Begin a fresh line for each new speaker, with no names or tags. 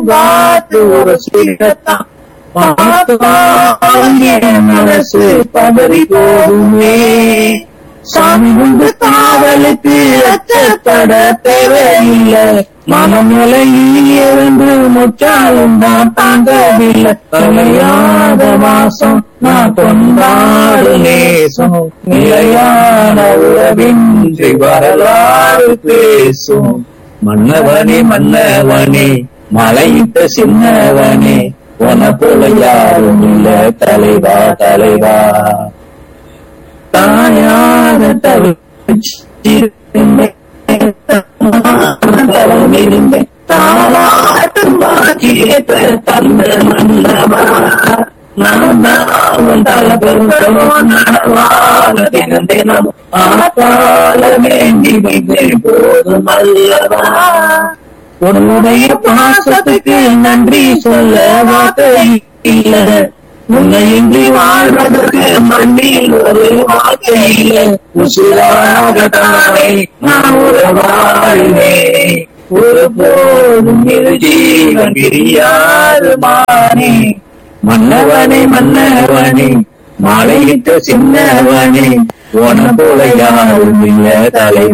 பார்த்து ஒரு சீரத்தான் பார்த்தால் என் மனசு பதறி போகுமே சாமி உண்டு காவலுக்கு அச்சப்பட தேவையில்லை மனநிலையில் இருந்து முற்றாலும் நான் தாங்கவில்லை தலையாத வாசம் நான் கொண்டாடு நேசம் நிலையான உறவின்றி வரலாறு பேசும் மன்னவனே மன்னவனே மலையிட்ட சின்னவனே உன போல யாரும் இல்ல தலைவா தலைவா தாயான தவிச்சிருந்தேன் தாளாட்டும் பாக்கியத்தை தந்த மன்னவா நான் அவன் தலை பெருந்தவோ நடவான தினம் தினம் ஆத்தால வேண்டி வைத்தேன் போதும் அல்லவா உன்னுடைய பாசத்துக்கு நன்றி சொல்ல வார்த்தை இல்லை உன்னை இன்றி வாழ்வதற்கு மண்ணில் ஒரு வாழ்க்கை இல்லை உசிராகத்தானே நான் ஒரு வாழ்வேன் ஒரு போதும் இரு ஜீவன் பிரியாது மானே மன்னவனே மன்னவனே மாலையிட்ட சின்னவனே உன போல யாரும் இல்ல தலை